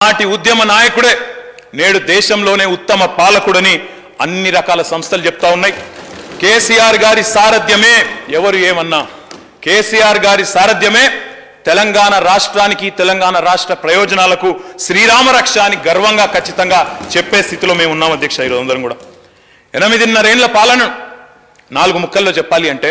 నాటి ఉద్యమ నాయకుడే నేడు దేశంలోనే ఉత్తమ పాలకుడని అన్ని రకాల సంస్థలు చెప్తా ఉన్నాయి కేసీఆర్ గారి సారథ్యమే ఎవరు ఏమన్నా కేసీఆర్ గారి సారథ్యమే తెలంగాణ రాష్ట్రానికి తెలంగాణ రాష్ట్ర ప్రయోజనాలకు శ్రీరామ రక్ష అని గర్వంగా ఖచ్చితంగా చెప్పే స్థితిలో మేము ఉన్నాం అధ్యక్ష ఈరోజు అందరం కూడా ఎనిమిదిన్నరేండ్ల పాలన నాలుగు ముక్కల్లో చెప్పాలి అంటే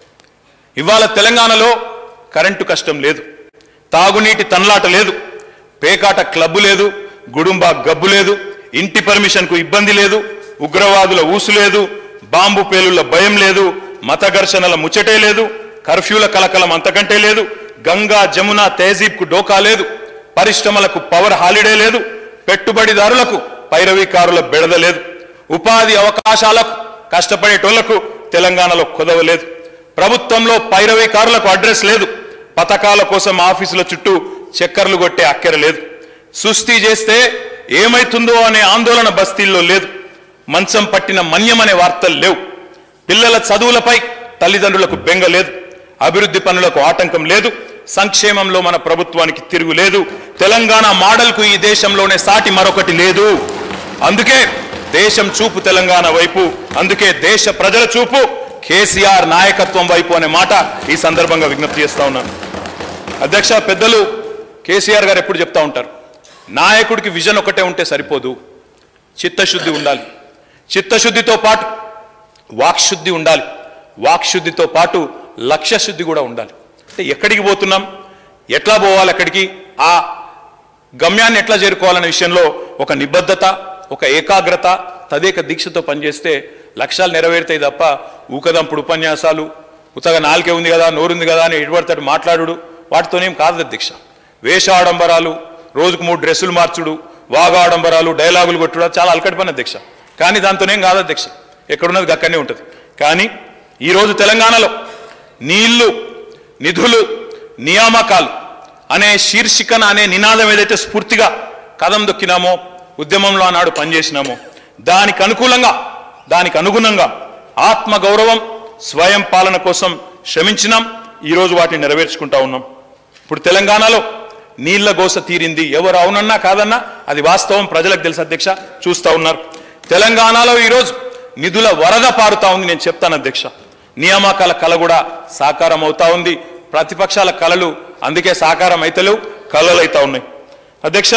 ఇవాళ తెలంగాణలో కరెంటు కష్టం లేదు తాగునీటి తన్లాట లేదు పేకాట క్లబ్బు లేదు గుడుంబా గబ్బు లేదు ఇంటి పర్మిషన్కు ఇబ్బంది లేదు ఉగ్రవాదుల ఊసు లేదు బాంబు పేలుళ్ల భయం లేదు మత ఘర్షణల ముచ్చటే లేదు కర్ఫ్యూల కలకలం అంతకంటే లేదు గంగా జమున తహజీబ్కు డోకా లేదు పరిశ్రమలకు పవర్ హాలిడే లేదు పెట్టుబడిదారులకు పైరవీకారుల బెడద లేదు ఉపాధి అవకాశాలకు కష్టపడేటోళ్లకు తెలంగాణలో కుదవ లేదు ప్రభుత్వంలో పైరవీకారులకు అడ్రస్ లేదు పథకాల కోసం ఆఫీసుల చుట్టూ చక్కర్లు కొట్టే అక్కెర లేదు సుస్థి చేస్తే ఏమైతుందో అనే ఆందోళన బస్తీల్లో లేదు మంచం పట్టిన మన్యమనే వార్తలు లేవు పిల్లల చదువులపై తల్లిదండ్రులకు బెంగ లేదు అభివృద్ధి పనులకు ఆటంకం లేదు సంక్షేమంలో మన ప్రభుత్వానికి తిరుగు లేదు తెలంగాణ మోడల్కు ఈ దేశంలోనే సాటి మరొకటి లేదు అందుకే దేశం చూపు తెలంగాణ వైపు అందుకే దేశ ప్రజల చూపు కేసీఆర్ నాయకత్వం వైపు అనే మాట ఈ సందర్భంగా విజ్ఞప్తి చేస్తా ఉన్నాను అధ్యక్ష పెద్దలు కేసీఆర్ గారు ఎప్పుడు చెప్తా ఉంటారు నాయకుడికి విజన్ ఒకటే ఉంటే సరిపోదు చిత్తశుద్ధి ఉండాలి చిత్తశుద్ధితో పాటు వాక్శుద్ధి ఉండాలి వాక్శుద్ధితో పాటు లక్ష్య శుద్ధి కూడా ఉండాలి అంటే ఎక్కడికి పోతున్నాం ఎట్లా పోవాలి అక్కడికి ఆ గమ్యాన్ని ఎట్లా చేరుకోవాలనే విషయంలో ఒక నిబద్ధత ఒక ఏకాగ్రత తదేక దీక్షతో పనిచేస్తే లక్ష్యాలు నెరవేరుతాయి తప్ప ఊకదంపుడు ఉపన్యాసాలు ఉత్తగా నాలుకే ఉంది కదా నోరుంది కదా అని ఎటుపడతాడు మాట్లాడు వాటితోనేం కాదు దీక్ష వేష ఆడంబరాలు రోజుకు మూడు డ్రెస్సులు మార్చుడు వాగా ఆడంబరాలు డైలాగులు కొట్టుడు అది చాలా అలకటి పని అధ్యక్ష కానీ దాంతోనేం కాదు అధ్యక్ష ఎక్కడున్నది అక్కడనే ఉంటుంది కానీ ఈరోజు తెలంగాణలో నీళ్లు నిధులు నియామకాలు అనే శీర్షికన అనే నినాదం ఏదైతే స్ఫూర్తిగా కదం దొక్కినామో ఉద్యమంలో ఆనాడు పనిచేసినామో దానికి అనుకూలంగా దానికి అనుగుణంగా ఆత్మ గౌరవం స్వయం పాలన కోసం శ్రమించినాం ఈరోజు వాటిని నెరవేర్చుకుంటా ఉన్నాం ఇప్పుడు తెలంగాణలో నీళ్ల గోస తీరింది ఎవరు అవునన్నా కాదన్నా అది వాస్తవం ప్రజలకు తెలుసు అధ్యక్ష చూస్తా ఉన్నారు తెలంగాణలో ఈరోజు నిధుల వరద పారుతా ఉంది నేను చెప్తాను అధ్యక్ష నియామకాల కళ కూడా సాకారం అవుతా ఉంది ప్రతిపక్షాల కళలు అందుకే సాకారం అయితలేవు కళలు అవుతా ఉన్నాయి అధ్యక్ష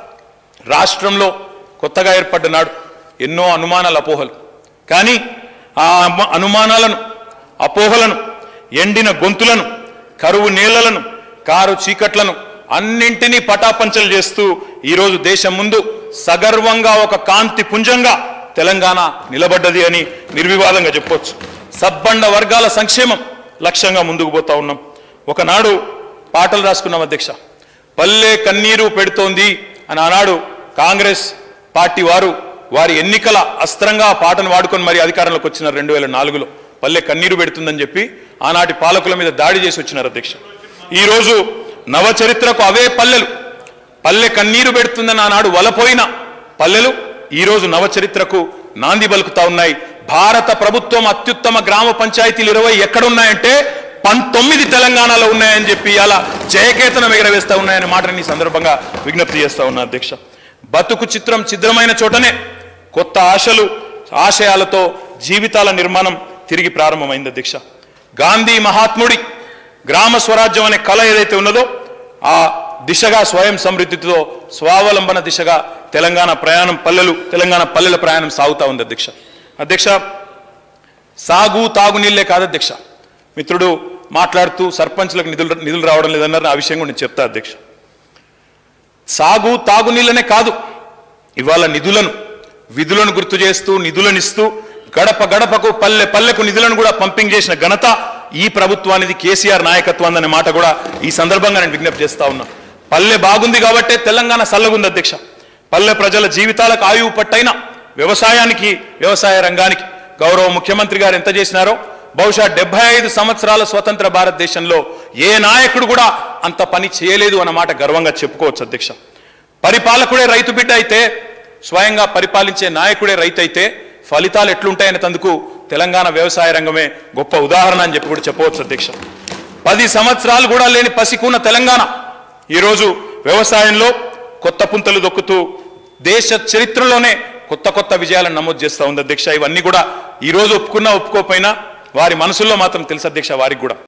రాష్ట్రంలో కొత్తగా ఏర్పడ్డ నాడు ఎన్నో అనుమానాలు అపోహలు కానీ ఆ అమ- అనుమానాలను అపోహలను ఎండిన గొంతులను కరువు నీళ్లను కారు చీకట్లను అన్నింటినీ పటాపంచలు చేస్తూ ఈరోజు దేశం ముందు సగర్వంగా ఒక కాంతి పుంజంగా తెలంగాణ నిలబడ్డది అని నిర్వివాదంగా చెప్పొచ్చు సబ్బండ వర్గాల సంక్షేమం లక్ష్యంగా ముందుకు పోతా ఉన్నాం ఒకనాడు పాటలు రాసుకున్నాం అధ్యక్ష పల్లె కన్నీరు పెడుతోంది అని ఆనాడు కాంగ్రెస్ పార్టీ వారు వారి ఎన్నికల అస్త్రంగా ఆ పాటను వాడుకొని మరి అధికారంలోకి వచ్చినారు రెండు వేల నాలుగులో పల్లె కన్నీరు పెడుతుందని చెప్పి ఆనాటి పాలకుల మీద దాడి చేసి వచ్చినారు అధ్యక్ష ఈరోజు నవచరిత్రకు అవే పల్లెలు పల్లె కన్నీరు పెడుతుందని ఆనాడు వలపోయిన పల్లెలు ఈరోజు నవచరిత్రకు నాంది పలుకుతా ఉన్నాయి భారత ప్రభుత్వం అత్యుత్తమ గ్రామ పంచాయతీలు ఇరవై ఎక్కడున్నాయంటే పంతొమ్మిది తెలంగాణలో ఉన్నాయని చెప్పి అలా జయకేతనం ఎగరవేస్తా ఉన్నాయనే మాటని ఈ సందర్భంగా విజ్ఞప్తి చేస్తా ఉన్నా అధ్యక్ష బతుకు చిత్రం ఛిద్రమైన చోటనే కొత్త ఆశలు ఆశయాలతో జీవితాల నిర్మాణం తిరిగి ప్రారంభమైంది అధ్యక్ష గాంధీ మహాత్ముడి గ్రామ స్వరాజ్యం అనే కళ ఏదైతే ఉన్నదో ఆ దిశగా స్వయం సమృద్ధితో స్వావలంబన దిశగా తెలంగాణ ప్రయాణం పల్లెలు తెలంగాణ పల్లెల ప్రయాణం సాగుతా ఉంది అధ్యక్ష అధ్యక్ష సాగు తాగునీళ్ళే కాదు అధ్యక్ష మిత్రుడు మాట్లాడుతూ సర్పంచ్లకు నిధులు నిధులు రావడం లేదన్నారు ఆ విషయం కూడా నేను చెప్తా అధ్యక్ష సాగు తాగునీళ్ళనే కాదు ఇవాళ నిధులను విధులను గుర్తు చేస్తూ నిధులను ఇస్తూ గడప గడపకు పల్లె పల్లెకు నిధులను కూడా పంపింగ్ చేసిన ఘనత ఈ ప్రభుత్వానికి కేసీఆర్ నాయకత్వం అనే మాట కూడా ఈ సందర్భంగా నేను విజ్ఞప్తి చేస్తా ఉన్నా పల్లె బాగుంది కాబట్టే తెలంగాణ సల్లగుంది అధ్యక్ష పల్లె ప్రజల జీవితాలకు ఆయువు పట్టైన వ్యవసాయానికి వ్యవసాయ రంగానికి గౌరవ ముఖ్యమంత్రి గారు ఎంత చేసినారో బహుశా డెబ్బై ఐదు సంవత్సరాల స్వతంత్ర భారతదేశంలో ఏ నాయకుడు కూడా అంత పని చేయలేదు అన్నమాట గర్వంగా చెప్పుకోవచ్చు అధ్యక్ష పరిపాలకుడే రైతు బిడ్డ అయితే స్వయంగా పరిపాలించే నాయకుడే రైతు అయితే ఫలితాలు ఎట్లుంటాయనే తందుకు తెలంగాణ వ్యవసాయ రంగమే గొప్ప ఉదాహరణ అని చెప్పి కూడా చెప్పవచ్చు అధ్యక్ష పది సంవత్సరాలు కూడా లేని పసికూన తెలంగాణ ఈరోజు వ్యవసాయంలో కొత్త పుంతలు దొక్కుతూ దేశ చరిత్రలోనే కొత్త కొత్త విజయాలను నమోదు చేస్తూ ఉంది అధ్యక్ష ఇవన్నీ కూడా ఈ రోజు ఒప్పుకున్నా ఒప్పుకోకపోయినా వారి మనసుల్లో మాత్రం తెలుసు అధ్యక్ష వారికి కూడా